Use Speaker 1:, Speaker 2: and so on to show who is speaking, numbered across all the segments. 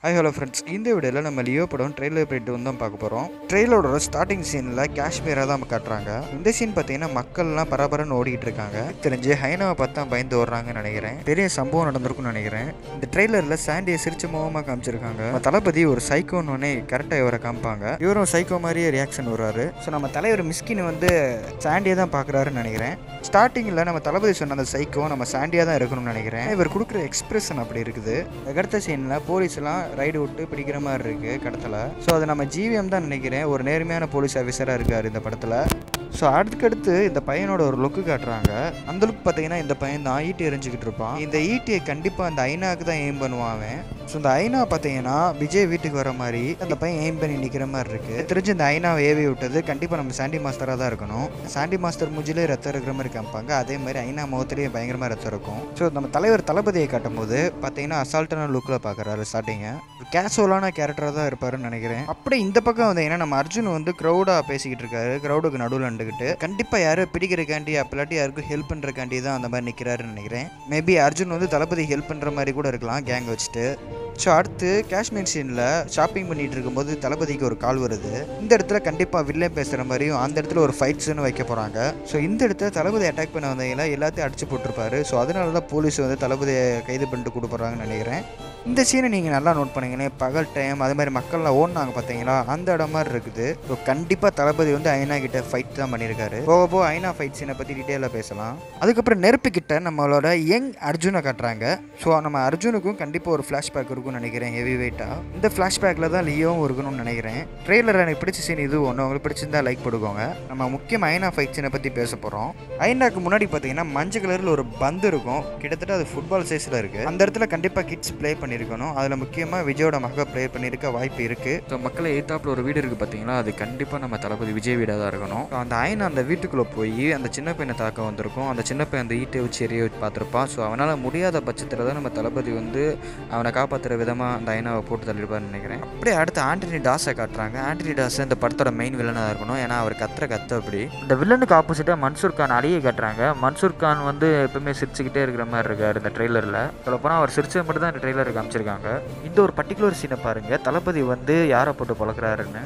Speaker 1: hi hello friends இந்த வீடியோவில் நம்ம லியோ படம் ட்ரெயிலர் போயிட்டு வந்து தான் பார்க்க போகிறோம் ட்ரெயிலரோட ஸ்டார்டிங் சீனில் காஷ்மீராக தான் நம்ம காட்டுறாங்க இந்த சீன் பார்த்தீங்கன்னா மக்கள்லாம் பரபரன்னு ஓடிக்கிட்டு இருக்காங்க தெரிஞ்சு ஹைனாவை பார்த்து தான் பயந்து ஓடுறாங்கன்னு நினைக்கிறேன் பெரிய சம்பவம் நடந்திருக்கும்னு நினைக்கிறேன் இந்த ட்ரெய்லரில் சாண்டியை சிரிச்ச முகமாக காமிச்சிருக்காங்க நம்ம தளபதி ஒரு சைக்கோன்னு உடனே கரெக்டாக இவரை காமிப்பாங்க இவரும் சைக்கோ மாதிரியே ரியாக்ஷன் வருவார் ஸோ நம்ம தலைவர் மிஸ்கின் வந்து சாண்டியை தான் பார்க்குறாருன்னு நினைக்கிறேன் ஸ்டார்டிங்கில் நம்ம தளபதி சொன்ன அந்த சைக்கோ நம்ம சாண்டியாக தான் இருக்கணும்னு நினைக்கிறேன் இவர் கொடுக்குற எக்ஸ்பிரஷன் அப்படி இருக்குது அடுத்த சீனில் போலீஸ்லாம் ரைடு விட்டு பிடிக்கிற மாதிரி இருக்கு கடத்தில் ஸோ அது நம்ம ஜிவிஎம் தான் நினைக்கிறேன் ஒரு நேர்மையான போலீஸ் ஆஃபீஸராக இருக்கார் இந்த படத்தில் ஸோ அடுத்தடுத்து இந்த பையனோட ஒரு லுக்கு காட்டுறாங்க அந்த லுக் பார்த்தீங்கன்னா இந்த பையன் தான் ஈட்டி எரிஞ்சுக்கிட்டு இருப்பான் இந்த ஈட்டியை கண்டிப்பாக அந்த ஐநாக்கு தான் எய்ம் பண்ணுவான் அவன் ஸோ இந்த ஐநா பார்த்தீங்கன்னா விஜய் வீட்டுக்கு வர மாதிரி அந்த பையன் எய்ம் பண்ணி நிற்கிற மாதிரி இருக்கு தெரிஞ்சு இந்த ஐநாவை ஏவி விட்டது கண்டிப்பாக நம்ம சாண்டி மாஸ்டராக தான் இருக்கணும் சாண்டி மாஸ்டர் மூஞ்சிலே ரத்தம் இருக்கிற மாதிரி காமிப்பாங்க அதே மாதிரி ஐநா முகத்திலேயே பயங்கரமாக ரத்தம் இருக்கும் ஸோ நம்ம தலைவர் தளபதியை காட்டும் போது பார்த்தீங்கன்னா அசால்ட்டான லுக்கில் பார்க்குறாரு ஸ்டார்டிங்கை கேஷுவலான கேரக்டராக தான் இருப்பாருன்னு நினைக்கிறேன் அப்படியே இந்த பக்கம் வந்தீங்கன்னா நம்ம அர்ஜுன் வந்து க்ரௌடாக பேசிக்கிட்டு இருக்காரு க்ரௌடுக்கு நடுவில் நின்றுக்கிட்டு கண்டிப்பாக யாரும் பிடிக்கிறக்காண்டி அப்பலாட்டி யாருக்கும் ஹெல்ப் பண்ணுறக்காண்டி தான் அந்த மாதிரி நிற்கிறாருன்னு நினைக்கிறேன் மேபி அர்ஜுன் வந்து தளபதி ஹெல்ப் பண்ணுற மாதிரி கூட இருக்கலாம் கேங் வச்சுட்டு ஸோ அடுத்து காஷ்மீர் சீனில் ஷாப்பிங் பண்ணிட்டு இருக்கும்போது தளபதிக்கு ஒரு கால் வருது இந்த இடத்துல கண்டிப்பாக வில்லன் பேசுகிற மாதிரியும் அந்த இடத்துல ஒரு ஃபைட்ஸ்னு வைக்க போகிறாங்க ஸோ இந்த இடத்துல தளபதி அட்டாக் பண்ண வந்தீங்களா எல்லாத்தையும் அடிச்சு போட்டிருப்பாரு ஸோ அதனால தான் போலீஸ் வந்து தளபதியை கைது பண்ணிட்டு கொடுக்குறாங்கன்னு நினைக்கிறேன் இந்த சீனை நீங்கள் நல்லா நோட் பண்ணீங்களே பகல் டைம் அது மாதிரி மக்கள்லாம் ஓடினாங்க பார்த்தீங்களா அந்த இடம் மாதிரி இருக்குது ஸோ கண்டிப்பாக தளபதி வந்து ஐநா கிட்ட ஃபைட் தான் பண்ணியிருக்காரு போக போக ஐநா ஃபைட் சீனை பற்றி டீட்டெயிலாக பேசலாம் அதுக்கப்புறம் நெருப்பு கிட்ட நம்மளோட யங் அர்ஜுனை காட்டுறாங்க ஸோ நம்ம அர்ஜுனுக்கும் கண்டிப்பாக ஒரு ஃப்ளாஷ்பேக் இருக்கும்னு நினைக்கிறேன் ஹெவி வெயிட்டாக இந்த ஃப்ளாஷ்பேக்கில் தான் லியோவும் இருக்கணும்னு நினைக்கிறேன் ட்ரெய்லர் எனக்கு பிடிச்ச சீன் இது ஒன்று உங்களுக்கு பிடிச்சிருந்தா லைக் போட்டுக்கோங்க நம்ம முக்கியம் ஐநா ஃபைட் சீனை பற்றி பேச போகிறோம் ஐநாக்கு முன்னாடி பார்த்தீங்கன்னா மஞ்சள் கலரில் ஒரு பந்து இருக்கும் கிட்டத்தட்ட அது ஃபுட்பால் சைஸில் இருக்குது அந்த இடத்துல கண்டிப்பாக கிட்ஸ் ப்ளே பண்ணியிருக்கணும் அதில் முக்கியமாக விஜயோட மக ப்ளே பண்ணியிருக்க வாய்ப்பு இருக்குது ஸோ மக்களை எதிர்த்தாப்புல ஒரு வீடு இருக்குது பார்த்தீங்களா அது கண்டிப்பாக நம்ம தளபதி விஜய் வீடாக தான் இருக்கணும் ஸோ அந்த ஐனா அந்த வீட்டுக்குள்ளே போய் அந்த சின்ன பையனை தாக்க வந்திருக்கும் அந்த சின்ன பையன் அந்த ஈட்டை வச்சு எரிய வச்சு பார்த்துருப்பான் ஸோ அவனால் முடியாத பட்சத்தில் தான் நம்ம தளபதி வந்து அவனை காப்பாற்றுற விதமாக அந்த ஐனாவை போட்டு தள்ளிருப்பார்னு நினைக்கிறேன் அப்படியே அடுத்து ஆண்டனி டாஸை காட்டுறாங்க ஆண்டனி டாஸ் இந்த படத்தோட மெயின் வில்லனாக இருக்கணும் ஏன்னா அவர் கத்துற கத்து அப்படி இந்த வில்லனுக்கு ஆப்போசிட்டாக மன்சூர் கான் அலியை காட்டுறாங்க மன்சூர் கான் வந்து எப்பவுமே சிரிச்சுக்கிட்டே இருக்கிற மாதிரி இருக்கார் இந்த ட்ரெய்லரில் சொல்லப்போனால் அவர் சிரிச்சது மட்டும் தான் இந்த ட்ரெய்லர் காமிச்சிருக்காங்க இந்த ஒரு பர்டிகுலர் சீனை பாருங்கள் தளபதி வந்து யாரை போட்டு பழக்கிறாருன்னு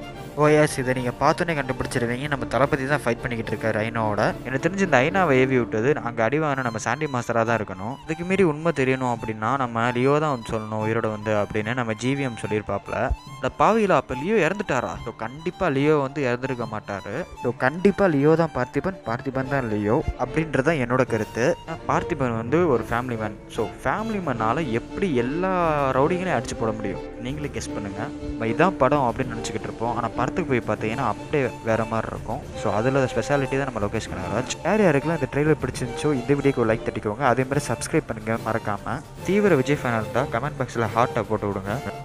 Speaker 1: ஓ எஸ் இதை நீங்கள் பார்த்தோன்னே கண்டுபிடிச்சிருவீங்க நம்ம தளபதி தான் ஃபைட் பண்ணிக்கிட்டு இருக்காரு ஐனாவோட எனக்கு தெரிஞ்சு இந்த ஐனாவை ஏவி விட்டது அங்கே அடிவான நம்ம சாண்டி மாஸ்டராக தான் இருக்கணும் இதுக்கு மீறி உண்மை தெரியணும் அப்படின்னா நம்ம லியோ தான் வந்து சொல்லணும் உயிரோட வந்து அப்படின்னு நம்ம ஜிவிஎம் சொல்லியிருப்பாப்ல இந்த பாவியில் அப்போ லியோ இறந்துட்டாரா ஸோ கண்டிப்பாக லியோ வந்து இறந்துருக்க மாட்டார் ஸோ கண்டிப்பாக லியோ தான் பார்த்திபன் பார்த்திபன் தான் லியோ அப்படின்றது தான் என்னோட கருத்து பார்த்திபன் வந்து ஒரு ஃபேமிலி மேன் ஸோ ஃபேமிலி மேனால் எப்படி எல்லா ரவுடிங்களையும் அடிச்சு போட முடியும் நீங்களே கெஸ் பண்ணுங்கள் நம்ம இதான் படம் அப்படின்னு நினச்சிக்கிட்டு இருப்போம் ஆனால் படத்துக்கு போய் பார்த்தீங்கன்னா அப்படியே வேறு மாதிரி இருக்கும் ஸோ அதில் ஸ்பெஷாலிட்டி தான் நம்ம லோகேஷ் கனகராஜ் யார் யாருக்கெல்லாம் இந்த ட்ரெயிலர் பிடிச்சிருந்துச்சோ இந்த வீடியோக்கு லைக் தட்டிக்கோங்க அதே மாதிரி சப்ஸ்கிரைப் பண்ணுங்கள் மறக்காமல் தீவிர விஜய் ஃபேனாக இருந்தால் கமெண்ட் பாக்ஸில் ஹார்ட்டை போட்டு விடுங்க